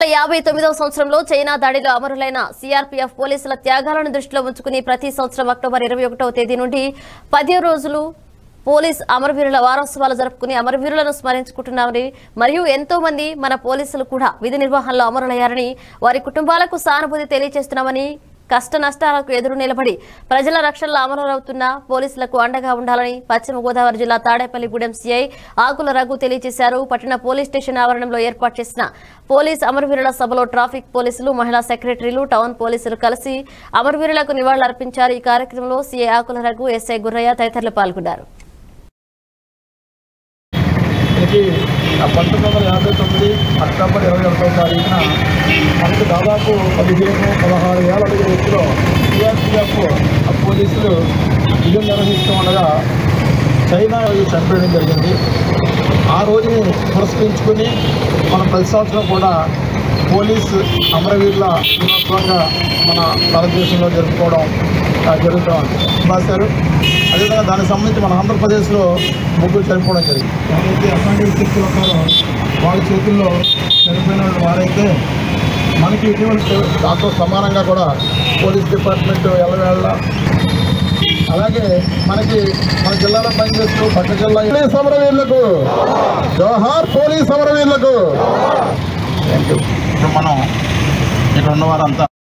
యాభై తొమ్మిదవ సంవత్సరంలో చైనా దాడిలో అమరులైన సీఆర్పీఎఫ్ పోలీసుల త్యాగాలను దృష్టిలో ఉంచుకుని ప్రతి సంవత్సరం అక్టోబర్ ఇరవై ఒకటవ తేదీ నుండి పది రోజులు పోలీస్ అమరవీరుల వారోత్సవాలు జరుపుకుని అమరవీరులను స్మరించుకుంటున్నామని మరియు ఎంతో మంది మన పోలీసులు కూడా విధి నిర్వహణలో అమరులయ్యారని వారి కుటుంబాలకు సానుభూతి తెలియజేస్తున్నామని కష్ట నష్టాలకు ఎదురు నిలబడి ప్రజల రక్షణలో అమరవుతున్న పోలీసులకు అండగా ఉండాలని పశ్చిమ గోదావరి జిల్లా తాడేపల్లిగూడెం సీఐ ఆకుల రఘు తెలియజేశారు పట్టణ పోలీస్ స్టేషన్ ఆవరణంలో ఏర్పాటు చేసిన పోలీస్ అమరవీరుల సభలో ట్రాఫిక్ పోలీసులు మహిళా సెక్రటరీలు టౌన్ పోలీసులు కలిసి అమరవీరులకు నివాళులర్పించారు ఈ కార్యక్రమంలో సీఐ ఆకుల రఘు ఎస్ఐ గుర్రయ్య తదితరులు పాల్గొన్నారు మనకి ఆ పంతొమ్మిది వందల యాభై తొమ్మిది అక్టోబర్ ఇరవై ఒకటో తారీఖున మనకి దాదాపు పదిహేను పదహారు వేల అడుగుల ఎత్తులో సిఆర్పిఎఫ్ ఆ పోలీసులు విధులు నిర్వహిస్తూ ఉండగా చైనా వాళ్ళు చంపేయడం జరిగింది ఆ రోజుని పురస్కరించుకుని మనం ప్రతి సంవత్సరం కూడా పోలీసు అమరవీరుల దినోత్సవంగా మన భారతదేశంలో జరుపుకోవడం ఆ, జరుగుతూ ఉంది రాశారు అదేవిధంగా దానికి సంబంధించి మన ఆంధ్రప్రదేశ్లో ముగ్గురు చనిపోవడం జరిగింది ఎవరైతే అసంఖ్య శక్తులు ఉన్నారో వాళ్ళ చేతుల్లో చనిపోయిన వాళ్ళు వారైతే మనకి ఇటువంటి దాంతో సమానంగా కూడా పోలీస్ డిపార్ట్మెంట్ ఎల్లవేళ్ళ అలాగే మనకి మన జిల్లాలో పనిచేస్తూ పక్క జిల్లా పోలీస్ సమరవీరులకు జవహర్ పోలీస్ సమరవీరులకు థ్యాంక్ యూ ఇప్పుడు మనం ఇక్కడ ఉన్నవారంతా